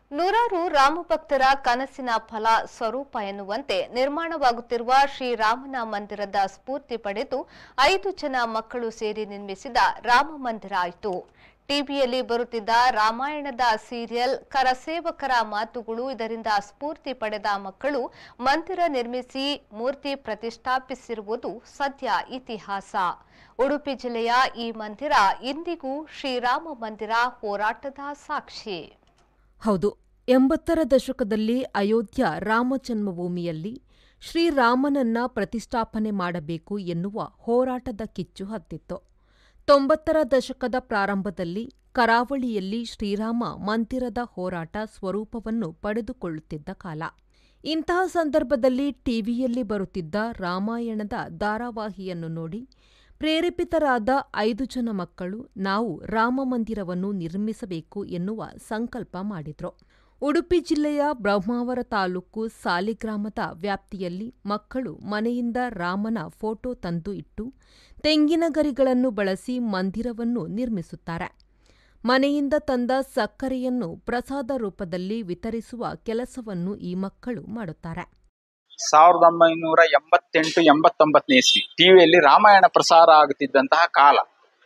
ನೂರಾರು ರಾಮಭಕ್ತರ ಕನಸಿನ ಫಲ ಸ್ವರೂಪ ಎನ್ನುವಂತೆ ನಿರ್ಮಾಣವಾಗುತ್ತಿರುವ ಶ್ರೀರಾಮನ ಮಂದಿರದ ಸ್ಫೂರ್ತಿ ಪಡೆದು ಐದು ಜನ ಮಕ್ಕಳು ಸೇರಿ ನಿರ್ಮಿಸಿದ ರಾಮ ಮಂದಿರ ಆಯಿತು ಟಿವಿಯಲ್ಲಿ ಬರುತ್ತಿದ್ದ ರಾಮಾಯಣದ ಸೀರಿಯಲ್ ಕರಸೇವಕರ ಮಾತುಗಳು ಇದರಿಂದ ಸ್ಫೂರ್ತಿ ಪಡೆದ ಮಕ್ಕಳು ಮಂದಿರ ನಿರ್ಮಿಸಿ ಮೂರ್ತಿ ಪ್ರತಿಷ್ಠಾಪಿಸಿರುವುದು ಸದ್ಯ ಇತಿಹಾಸ ಉಡುಪಿ ಜಿಲ್ಲೆಯ ಈ ಮಂದಿರ ಇಂದಿಗೂ ಶ್ರೀರಾಮ ಮಂದಿರ ಹೋರಾಟದ ಸಾಕ್ಷಿ ಹೌದು ಎಂಬತ್ತರ ದಶಕದಲ್ಲಿ ಅಯೋಧ್ಯ ರಾಮ ಜನ್ಮಭೂಮಿಯಲ್ಲಿ ಶ್ರೀರಾಮನನ್ನ ಪ್ರತಿಷ್ಠಾಪನೆ ಮಾಡಬೇಕು ಎನ್ನುವ ಹೋರಾಟದ ಕಿಚ್ಚು ಹತ್ತಿತ್ತು ತೊಂಬತ್ತರ ದಶಕದ ಪ್ರಾರಂಭದಲ್ಲಿ ಕರಾವಳಿಯಲ್ಲಿ ಶ್ರೀರಾಮ ಮಂದಿರದ ಹೋರಾಟ ಸ್ವರೂಪವನ್ನು ಪಡೆದುಕೊಳ್ಳುತ್ತಿದ್ದ ಕಾಲ ಇಂತಹ ಸಂದರ್ಭದಲ್ಲಿ ಟಿವಿಯಲ್ಲಿ ಬರುತ್ತಿದ್ದ ರಾಮಾಯಣದ ಧಾರಾವಾಹಿಯನ್ನು ನೋಡಿ ಪ್ರೇರೇಪಿತರಾದ ಐದು ಜನ ಮಕ್ಕಳು ನಾವು ರಾಮ ಮಂದಿರವನ್ನು ನಿರ್ಮಿಸಬೇಕು ಎನ್ನುವ ಸಂಕಲ್ಪ ಮಾಡಿದ್ರು ಉಡುಪಿ ಜಿಲ್ಲೆಯ ಬ್ರಹ್ಮಾವರ ತಾಲೂಕು ಸಾಲಿಗ್ರಾಮದ ವ್ಯಾಪ್ತಿಯಲ್ಲಿ ಮಕ್ಕಳು ಮನೆಯಿಂದ ರಾಮನ ಫೋಟೋ ತಂದು ಇಟ್ಟು ತೆಂಗಿನ ಗರಿಗಳನ್ನು ಬಳಸಿ ಮಂದಿರವನ್ನು ನಿರ್ಮಿಸುತ್ತಾರೆ ಮನೆಯಿಂದ ತಂದ ಸಕ್ಕರೆಯನ್ನು ಪ್ರಸಾದ ರೂಪದಲ್ಲಿ ವಿತರಿಸುವ ಕೆಲಸವನ್ನು ಈ ಮಕ್ಕಳು ಮಾಡುತ್ತಾರೆ ಸಾವಿರದ ಒಂಬೈನೂರ ಎಂಬತ್ತೆಂಟು ಎಂಬತ್ತೊಂಬತ್ತನೇ ಇಸ್ವಿ ಟಿವಿಯಲ್ಲಿ ರಾಮಾಯಣ ಪ್ರಸಾರ ಆಗುತ್ತಿದ್ದಂತಹ ಕಾಲ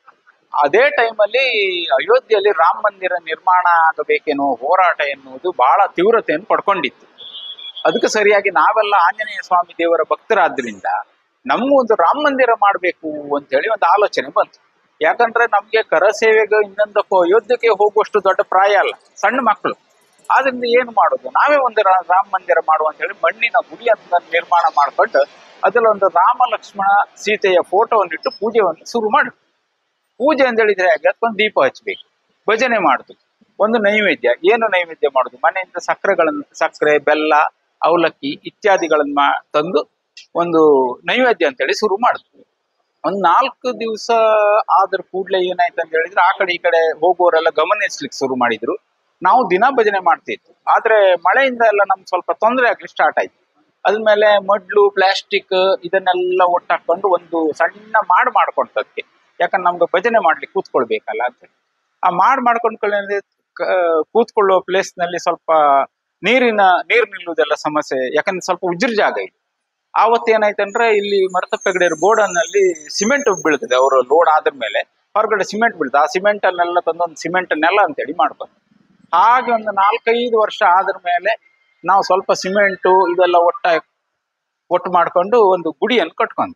ಅದೇ ಟೈಮಲ್ಲಿ ಅಯೋಧ್ಯೆಯಲ್ಲಿ ರಾಮ ಮಂದಿರ ನಿರ್ಮಾಣ ಆಗಬೇಕೆನ್ನುವ ಹೋರಾಟ ಎನ್ನುವುದು ಬಹಳ ತೀವ್ರತೆಯನ್ನು ಪಡ್ಕೊಂಡಿತ್ತು ಅದಕ್ಕೆ ಸರಿಯಾಗಿ ನಾವೆಲ್ಲ ಆಂಜನೇಯ ಸ್ವಾಮಿ ದೇವರ ಭಕ್ತರಾದ್ರಿಂದ ನಮಗೂ ಒಂದು ರಾಮ ಮಂದಿರ ಮಾಡಬೇಕು ಅಂತ ಹೇಳಿ ಒಂದು ಆಲೋಚನೆ ಬಂತು ಯಾಕಂದ್ರೆ ನಮ್ಗೆ ಕರಸೇವೆಗೆ ಇನ್ನೊಂದಕ್ಕೂ ಅಯೋಧ್ಯೆಗೆ ಹೋಗುವಷ್ಟು ದೊಡ್ಡ ಪ್ರಾಯ ಅಲ್ಲ ಸಣ್ಣ ಮಕ್ಕಳು ಆದ್ರಿಂದ ಏನು ಮಾಡೋದು ನಾವೇ ಒಂದು ರಾ- ರಾಮ ಮಂದಿರ ಮಾಡುವ ಅಂತ ಹೇಳಿ ಮಣ್ಣಿನ ಗುಡಿಯನ್ನು ನಿರ್ಮಾಣ ಮಾಡ್ಕೊಂಡು ಅದರಲ್ಲೊಂದು ರಾಮ ಲಕ್ಷ್ಮಣ ಸೀತೆಯ ಫೋಟೋವನ್ನು ಇಟ್ಟು ಪೂಜೆಯನ್ನು ಶುರು ಮಾಡಿ ಪೂಜೆ ಅಂತ ಹೇಳಿದ್ರೆ ಹಾಗೆ ಅದಕ್ಕೊಂದು ದೀಪ ಹಚ್ಚಬೇಕು ಭಜನೆ ಮಾಡುದು ಒಂದು ನೈವೇದ್ಯ ಏನು ನೈವೇದ್ಯ ಮಾಡುದು ಮನೆಯಿಂದ ಸಕ್ಕರೆಗಳನ್ನು ಸಕ್ಕರೆ ಬೆಲ್ಲ ಅವಲಕ್ಕಿ ಇತ್ಯಾದಿಗಳನ್ನ ಮಾ ತಂದು ಒಂದು ನೈವೇದ್ಯ ಅಂತೇಳಿ ಶುರು ಮಾಡುದು ಒಂದ್ ನಾಲ್ಕು ದಿವಸ ಆದ್ರ ಕೂಡ್ಲೆ ಏನಾಯ್ತು ಅಂತ ಹೇಳಿದ್ರೆ ಆ ಕಡೆ ಈ ಕಡೆ ಹೋಗುವವರೆಲ್ಲ ಗಮನಿಸ್ಲಿಕ್ಕೆ ಶುರು ಮಾಡಿದ್ರು ನಾವು ದಿನ ಭಜನೆ ಮಾಡ್ತಿದ್ವಿ ಆದ್ರೆ ಮಳೆಯಿಂದ ಎಲ್ಲ ನಮ್ಗೆ ಸ್ವಲ್ಪ ತೊಂದರೆ ಆಗ್ಲಿಕ್ಕೆ ಸ್ಟಾರ್ಟ್ ಆಯ್ತು ಅದ್ಮೇಲೆ ಮಡ್ಲು ಪ್ಲಾಸ್ಟಿಕ್ ಇದನ್ನೆಲ್ಲ ಒಟ್ಟಾಕೊಂಡು ಒಂದು ಸಣ್ಣ ಮಾಡ್ ಮಾಡ್ಕೊಂಡದಕ್ಕೆ ಯಾಕಂದ್ರೆ ನಮ್ಗೆ ಭಜನೆ ಮಾಡ್ಲಿಕ್ಕೆ ಕೂತ್ಕೊಳ್ಬೇಕಲ್ಲ ಅಂತ ಹೇಳಿ. ಆ ಮಾಡ್ ಮಾಡ್ಕೊಂಡ್ಕೊಳ್ಳಿ ಕೂತ್ಕೊಳ್ಳುವ ಪ್ಲೇಸ್ ನಲ್ಲಿ ಸ್ವಲ್ಪ ನೀರಿನ ನೀರು ನಿಲ್ಲುವುದೆಲ್ಲ ಸಮಸ್ಯೆ ಯಾಕಂದ್ರೆ ಸ್ವಲ್ಪ ಉಜ್ರ ಜಾಗ ಇದೆ ಆವತ್ತು ಏನಾಯ್ತಂದ್ರೆ ಇಲ್ಲಿ ಮರತಪ್ಪೆಗಡೆ ಗೋಡನ್ನಲ್ಲಿ ಸಿಮೆಂಟ್ ಬೀಳ್ತದೆ ಅವರು ಲೋಡ್ ಆದ್ರ ಮೇಲೆ ಹೊರಗಡೆ ಸಿಮೆಂಟ್ ಬೀಳ್ತದೆ ಆ ಸಿಮೆಂಟ್ ಅನ್ನೆಲ್ಲ ತಂದೊಂದು ಸಿಮೆಂಟ್ ನೆಲ ಅಂತೇಳಿ ಮಾಡ್ಬೋದು ಹಾಗೆ ಒಂದು ನಾಲ್ಕೈದು ವರ್ಷ ಆದ್ರ ಮೇಲೆ ನಾವು ಸ್ವಲ್ಪ ಸಿಮೆಂಟು ಇದೆಲ್ಲ ಒಟ್ಟ ಒಟ್ಟು ಮಾಡ್ಕೊಂಡು ಒಂದು ಗುಡಿಯನ್ನು ಕಟ್ಕೊಂತ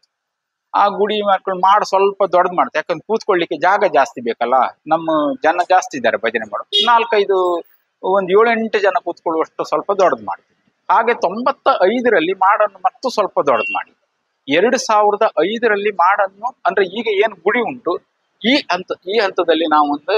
ಆ ಗುಡಿ ಮಾಡ್ಕೊಂಡು ಮಾಡಿ ಸ್ವಲ್ಪ ದೊಡ್ಡದು ಮಾಡ್ತಾರೆ ಯಾಕಂದ್ರೆ ಕೂತ್ಕೊಳ್ಳಿಕ್ಕೆ ಜಾಗ ಜಾಸ್ತಿ ಬೇಕಲ್ಲ ನಮ್ಮ ಜನ ಜಾಸ್ತಿ ಇದ್ದಾರೆ ಭಜನೆ ಮಾಡೋದು ನಾಲ್ಕೈದು ಒಂದು ಏಳೆಂಟು ಜನ ಕೂತ್ಕೊಳ್ಳುವಷ್ಟು ಸ್ವಲ್ಪ ದೊಡ್ಡದು ಮಾಡ್ತೀವಿ ಹಾಗೆ ತೊಂಬತ್ತ ಐದರಲ್ಲಿ ಮಾಡನ್ನು ಮತ್ತು ಸ್ವಲ್ಪ ದೊಡ್ಡದು ಮಾಡಿ ಎರಡು ಸಾವಿರದ ಐದರಲ್ಲಿ ಮಾಡನ್ನು ಅಂದ್ರೆ ಈಗ ಏನು ಗುಡಿ ಉಂಟು ಈ ಹಂತ ಈ ಹಂತದಲ್ಲಿ ನಾವು ಒಂದು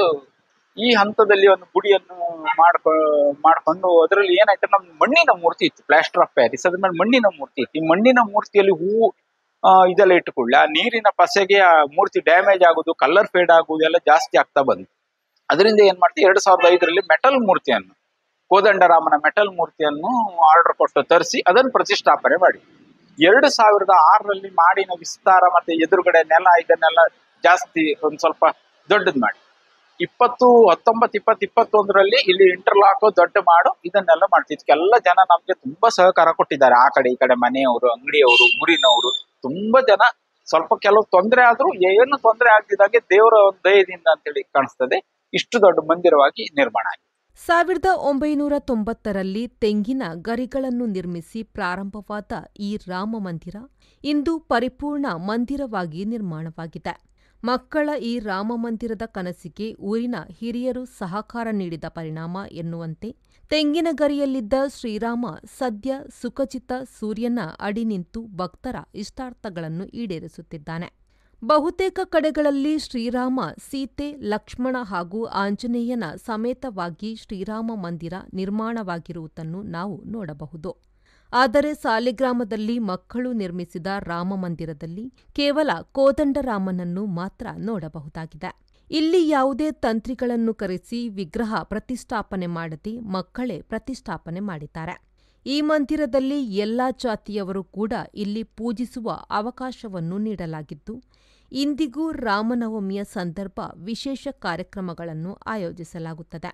ಈ ಹಂತದಲ್ಲಿ ಒಂದು ಗುಡಿಯನ್ನು ಮಾಡ್ಕೊ ಮಾಡ್ಕೊಂಡು ಅದರಲ್ಲಿ ಏನಾಯ್ತು ನಮ್ ಮಣ್ಣಿನ ಮೂರ್ತಿ ಇತ್ತು ಪ್ಲಾಸ್ಟರ್ ಆಫ್ ಪ್ಯಾರಿಸ್ ಅದ್ರ ಮೇಲೆ ಮಣ್ಣಿನ ಮೂರ್ತಿ ಇತ್ತು ಈ ಮಣ್ಣಿನ ಮೂರ್ತಿಯಲ್ಲಿ ಹೂವು ಆ, ಇದೆಲ್ಲ ಇಟ್ಟುಕೊಳ್ಳಿ ಆ ನೀರಿನ ಪಸೆಗೆ ಆ ಮೂರ್ತಿ ಡ್ಯಾಮೇಜ್ ಆಗುದು ಕಲರ್ ಫೇಡ್ ಆಗುದು ಎಲ್ಲ ಜಾಸ್ತಿ ಆಗ್ತಾ ಬಂತು ಅದರಿಂದ ಏನ್ ಮಾಡ್ತೀವಿ ಎರಡ್ ಸಾವಿರದ ಐದರಲ್ಲಿ ಮೆಟಲ್ ಮೂರ್ತಿಯನ್ನು ಕೋದಂಡರಾಮನ ಮೆಟಲ್ ಮೂರ್ತಿಯನ್ನು ಆರ್ಡರ್ ಕೊಟ್ಟು ತರಿಸಿ ಅದನ್ನು ಪ್ರತಿಷ್ಠಾಪನೆ ಮಾಡಿ ಎರಡು ಸಾವಿರದ ಆರರಲ್ಲಿ ಮಾಡಿನ ವಿಸ್ತಾರ ಮತ್ತೆ ಎದುರುಗಡೆ ನೆಲ ಇದನ್ನೆಲ್ಲ ಜಾಸ್ತಿ ಒಂದ್ ಸ್ವಲ್ಪ ದೊಡ್ಡದು ಮಾಡಿ ಇಪ್ಪತ್ತು ಹತ್ತೊಂಬತ್ತು ಇಪ್ಪತ್ತು ಇಪ್ಪತ್ತೊಂದರಲ್ಲಿ ಇಲ್ಲಿ ಇಂಟರ್ಲಾಕ್ ದೊಡ್ಡ ಮಾಡು ಇದನ್ನೆಲ್ಲ ಮಾಡ್ತಿದ್ವಿ ಎಲ್ಲ ಜನ ನಮ್ಗೆ ತುಂಬಾ ಸಹಕಾರ ಕೊಟ್ಟಿದ್ದಾರೆ ಆ ಕಡೆ ಈ ಕಡೆ ಮನೆಯವರು ಅಂಗಡಿಯವರು ಊರಿನವರು ತುಂಬಾ ಜನ ಸ್ವಲ್ಪ ಕೆಲವು ತೊಂದರೆ ಆದ್ರೂ ಏನು ತೊಂದರೆ ಆಗ್ತಿದ್ದಾಗೆ ದೇವರ ಒಂದು ದಯದಿಂದ ಅಂತೇಳಿ ಕಾಣಿಸ್ತದೆ ಇಷ್ಟು ದೊಡ್ಡ ಮಂದಿರವಾಗಿ ನಿರ್ಮಾಣ ಆಗಿದೆ ಸಾವಿರದ ಒಂಬೈನೂರ ತೊಂಬತ್ತರಲ್ಲಿ ತೆಂಗಿನ ಗರಿಗಳನ್ನು ನಿರ್ಮಿಸಿ ಪ್ರಾರಂಭವಾದ ಈ ರಾಮ ಮಂದಿರ ಇಂದು ಪರಿಪೂರ್ಣ ಮಂದಿರವಾಗಿ ನಿರ್ಮಾಣವಾಗಿದೆ ಮಕ್ಕಳ ಈ ರಾಮ ಮಂದಿರದ ಕನಸಿಗೆ ಊರಿನ ಹಿರಿಯರು ಸಹಕಾರ ನೀಡಿದ ಪರಿಣಾಮ ಎನ್ನುವಂತೆ ತೆಂಗಿನ ಗರಿಯಲ್ಲಿದ್ದ ಶ್ರೀರಾಮ ಸದ್ಯ ಸುಖಚಿತ ಸೂರ್ಯನ ಅಡಿ ನಿಂತು ಭಕ್ತರ ಇಷ್ಟಾರ್ಥಗಳನ್ನು ಈಡೇರಿಸುತ್ತಿದ್ದಾನೆ ಬಹುತೇಕ ಕಡೆಗಳಲ್ಲಿ ಶ್ರೀರಾಮ ಸೀತೆ ಲಕ್ಷ್ಮಣ ಹಾಗೂ ಆಂಜನೇಯನ ಸಮೇತವಾಗಿ ಶ್ರೀರಾಮ ಮಂದಿರ ನಿರ್ಮಾಣವಾಗಿರುವುದನ್ನು ನಾವು ನೋಡಬಹುದು ಆದರೆ ಸಾಲಿಗ್ರಾಮದಲ್ಲಿ ಮಕ್ಕಳು ನಿರ್ಮಿಸಿದ ರಾಮ ಮಂದಿರದಲ್ಲಿ ಕೇವಲ ಕೋದಂಡರಾಮನನ್ನು ಮಾತ್ರ ನೋಡಬಹುದಾಗಿದೆ ಇಲ್ಲಿ ಯಾವುದೇ ತಂತ್ರಿಗಳನ್ನು ಕರೆಸಿ ವಿಗ್ರಹ ಪ್ರತಿಷ್ಠಾಪನೆ ಮಾಡದೆ ಮಕ್ಕಳೇ ಪ್ರತಿಷ್ಠಾಪನೆ ಮಾಡಿದ್ದಾರೆ ಈ ಮಂದಿರದಲ್ಲಿ ಎಲ್ಲಾ ಜಾತಿಯವರು ಕೂಡ ಇಲ್ಲಿ ಪೂಜಿಸುವ ಅವಕಾಶವನ್ನು ನೀಡಲಾಗಿದ್ದು ಇಂದಿಗೂ ರಾಮನವಮಿಯ ಸಂದರ್ಭ ವಿಶೇಷ ಕಾರ್ಯಕ್ರಮಗಳನ್ನು ಆಯೋಜಿಸಲಾಗುತ್ತದೆ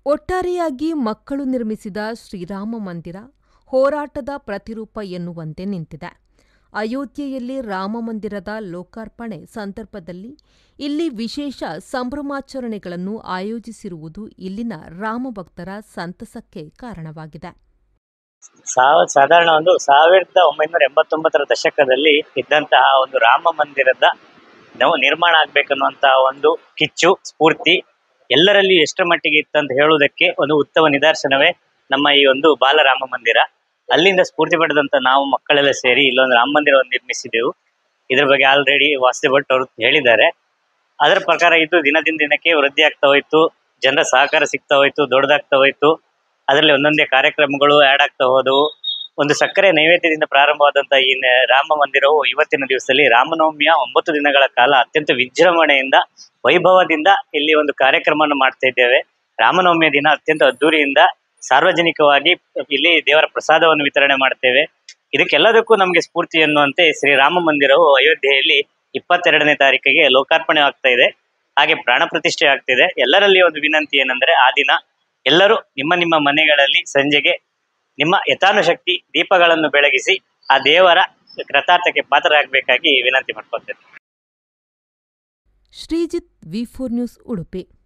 ಒಟ್ಟಾರೆಯಾಗಿ ಮಕ್ಕಳು ನಿರ್ಮಿಸಿದ ಶ್ರೀರಾಮ ಮಂದಿರ ಹೋರಾಟದ ಪ್ರತಿರೂಪ ಎನ್ನುವಂತೆ ನಿಂತಿದೆ ಅಯೋಧ್ಯೆಯಲ್ಲಿ ರಾಮಮಂದಿರದ ಲೋಕಾರ್ಪಣೆ ಸಂದರ್ಭದಲ್ಲಿ ಇಲ್ಲಿ ವಿಶೇಷ ಸಂಭ್ರಮಾಚರಣೆಗಳನ್ನು ಆಯೋಜಿಸಿರುವುದು ಇಲ್ಲಿನ ರಾಮಭಕ್ತರ ಸಂತಸಕ್ಕೆ ಕಾರಣವಾಗಿದೆ ಸಾವ ಸಾಧಾರಣ ಒಂದು ಸಾವಿರದ ಒಂಬೈನೂರ ಎಂಬತ್ತೊಂಬತ್ತರ ದಶಕದಲ್ಲಿ ಇದ್ದಂತಹ ಒಂದು ರಾಮ ಮಂದಿರದ ನಾವು ನಿರ್ಮಾಣ ಆಗ್ಬೇಕನ್ನುವಂತಹ ಒಂದು ಕಿಚ್ಚು ಸ್ಫೂರ್ತಿ ಎಲ್ಲರಲ್ಲಿ ಎಷ್ಟರ ಮಟ್ಟಿಗೆ ಇತ್ತಂತ ಹೇಳುವುದಕ್ಕೆ ಒಂದು ಉತ್ತಮ ನಿದರ್ಶನವೇ ನಮ್ಮ ಈ ಒಂದು ಬಾಲರಾಮ ಮಂದಿರ ಅಲ್ಲಿಂದ ಸ್ಫೂರ್ತಿ ಪಡೆದಂತ ನಾವು ಮಕ್ಕಳೆಲ್ಲ ಸೇರಿ ಇಲ್ಲೊಂದು ರಾಮ ಮಂದಿರವನ್ನು ನಿರ್ಮಿಸಿದೆವು ಇದ್ರ ಬಗ್ಗೆ ಆಲ್ರೆಡಿ ವಾಸುದೇವ್ ಭಟ್ ಅವರು ಹೇಳಿದ್ದಾರೆ ಅದರ ಪ್ರಕಾರ ಇದು ದಿನದಿಂದ ದಿನಕ್ಕೆ ವೃದ್ಧಿ ಆಗ್ತಾ ಹೋಯ್ತು ಜನರ ಸಹಕಾರ ಸಿಗ್ತಾ ಹೋಯ್ತು ದೊಡ್ಡದಾಗ್ತಾ ಹೋಯ್ತು ಅದರಲ್ಲಿ ಒಂದೊಂದೇ ಕಾರ್ಯಕ್ರಮಗಳು ಆ್ಯಡ್ ಆಗ್ತಾ ಹೋದವು ಒಂದು ಸಕ್ಕರೆ ನೈವೇದ್ಯದಿಂದ ಪ್ರಾರಂಭವಾದಂತಹ ಈ ನ- ರಾಮ ಮಂದಿರವು ಇವತ್ತಿನ ದಿವಸದಲ್ಲಿ ರಾಮನವಮಿಯ ಒಂಬತ್ತು ದಿನಗಳ ಕಾಲ ಅತ್ಯಂತ ವಿಜೃಂಭಣೆಯಿಂದ ವೈಭವದಿಂದ ಇಲ್ಲಿ ಒಂದು ಕಾರ್ಯಕ್ರಮವನ್ನು ಮಾಡ್ತಾ ಇದ್ದೇವೆ ರಾಮನವಮಿಯ ದಿನ ಅತ್ಯಂತ ಅದ್ದೂರಿಯಿಂದ ಸಾರ್ವಜನಿಕವಾಗಿ ಇಲ್ಲಿ ದೇವರ ಪ್ರಸಾದವನ್ನು ವಿತರಣೆ ಮಾಡ್ತೇವೆ ಇದಕ್ಕೆಲ್ಲದಕ್ಕೂ ನಮಗೆ ಸ್ಫೂರ್ತಿ ಎನ್ನುವಂತೆ ಶ್ರೀ ರಾಮ ಮಂದಿರವು ಅಯೋಧ್ಯೆಯಲ್ಲಿ ಇಪ್ಪತ್ತೆರಡನೇ ತಾರೀಕಿಗೆ ಲೋಕಾರ್ಪಣೆ ಆಗ್ತಾ ಇದೆ ಹಾಗೆ ಪ್ರಾಣ ಪ್ರತಿಷ್ಠೆ ಆಗ್ತಿದೆ ಎಲ್ಲರಲ್ಲಿ ಒಂದು ವಿನಂತಿ ಏನಂದ್ರೆ ಆ ದಿನ ಎಲ್ಲರೂ ನಿಮ್ಮ ನಿಮ್ಮ ಮನೆಗಳಲ್ಲಿ ಸಂಜೆಗೆ ನಿಮ್ಮ ಯಥಾನುಶಕ್ತಿ ದೀಪಗಳನ್ನು ಬೆಳಗಿಸಿ ಆ ದೇವರ ಕೃತಾರ್ಥಕ್ಕೆ ಪಾತ್ರರಾಗಬೇಕಾಗಿ ವಿನಂತಿ ಮಾಡ್ಕೊಳ್ತೇನೆ Srijith V four news Udupi